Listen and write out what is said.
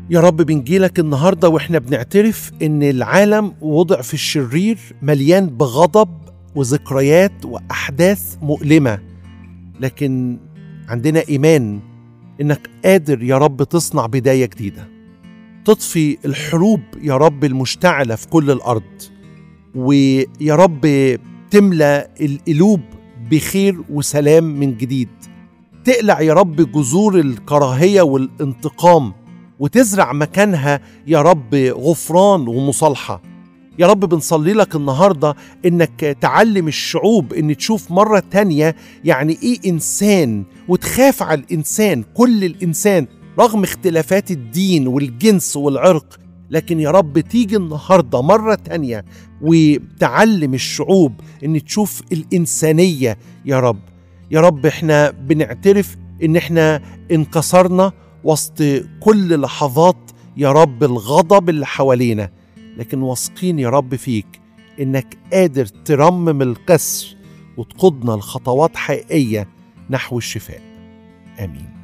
يا رب بنجيلك النهاردة وإحنا بنعترف إن العالم وضع في الشرير مليان بغضب وذكريات وأحداث مؤلمة لكن عندنا إيمان إنك قادر يا رب تصنع بداية جديدة تطفي الحروب يا رب المشتعلة في كل الأرض ويا رب تملى القلوب بخير وسلام من جديد تقلع يا رب جذور الكراهية والانتقام وتزرع مكانها يا رب غفران ومصالحة يا رب بنصلي لك النهاردة إنك تعلم الشعوب إن تشوف مرة تانية يعني إيه إنسان وتخاف على الإنسان كل الإنسان رغم اختلافات الدين والجنس والعرق لكن يا رب تيجي النهاردة مرة تانية وتعلم الشعوب إن تشوف الإنسانية يا رب يا رب احنا بنعترف إن احنا انكسرنا وسط كل لحظات يا رب الغضب اللي حوالينا لكن واثقين يا رب فيك إنك قادر ترمم الكسر وتقودنا لخطوات حقيقية نحو الشفاء آمين